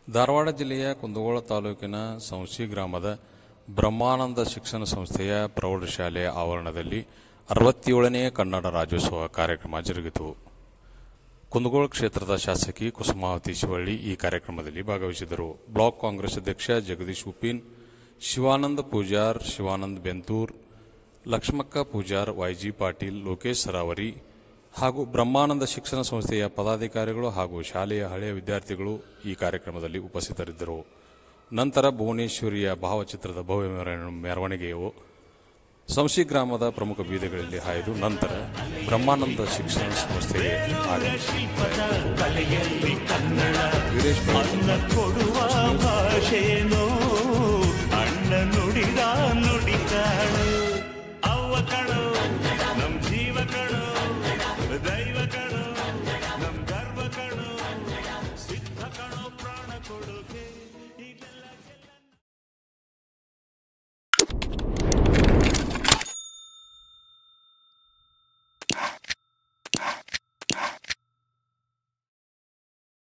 ಧಾರವಾಡ ಜಿಲ್ಲೆಯ ಕುಂದಗೋಳ ತಾಲೂಕಿನ ಸಂಸಿ ಗ್ರಾಮದ ಬ್ರಹ್ಮಾನಂದ ಶಿಕ್ಷಣ ಸಂಸ್ಥೆಯ ಪ್ರೌಢಶಾಲೆಯ ಆವರಣದಲ್ಲಿ ಅರವತ್ತೇಳನೇ ಕನ್ನಡ ರಾಜ್ಯೋತ್ಸವ ಕಾರ್ಯಕ್ರಮ ಜರುಗಿತು ಕುಂದಗೋಳ ಕ್ಷೇತ್ರದ ಶಾಸಕಿ ಕುಸುಮಾವತಿ ಶಿವಳ್ಳಿ ಈ ಕಾರ್ಯಕ್ರಮದಲ್ಲಿ ಭಾಗವಹಿಸಿದರು ಬ್ಲಾಕ್ ಕಾಂಗ್ರೆಸ್ ಅಧ್ಯಕ್ಷ ಜಗದೀಶ್ ಉಪ್ಪಿನ್ ಶಿವಾನಂದ ಪೂಜಾರ್ ಶಿವಾನಂದ್ ಬೆಂತೂರ್ ಲಕ್ಷ್ಮಕ್ಕ ಪೂಜಾರ್ ವೈಜಿ ಪಾಟೀಲ್ ಲೋಕೇಶ್ ಸರಾವರಿ ಹಾಗೂ ಬ್ರಹ್ಮಾನಂದ ಶಿಕ್ಷಣ ಸಂಸ್ಥೆಯ ಪದಾಧಿಕಾರಿಗಳು ಹಾಗೂ ಶಾಲೆಯ ಹಳೆಯ ವಿದ್ಯಾರ್ಥಿಗಳು ಈ ಕಾರ್ಯಕ್ರಮದಲ್ಲಿ ಉಪಸ್ಥಿತರಿದ್ದರು ನಂತರ ಭುವನೇಶ್ವರಿಯ ಭಾವಚಿತ್ರದ ಭವ್ಯ ಮೆರವಣಿಗೆ- ಮೆರವಣಿಗೆಯು ಸಂಶಿ ಗ್ರಾಮದ ಪ್ರಮುಖ ಬೀದಿಗಳಲ್ಲಿ ಹಾಯ್ದು ನಂತರ ಬ್ರಹ್ಮಾನಂದ ಶಿಕ್ಷಣ ಸಂಸ್ಥೆಗೆ ಆಗಮಿಸಿ ವೀರೇಶ್ ಪೈ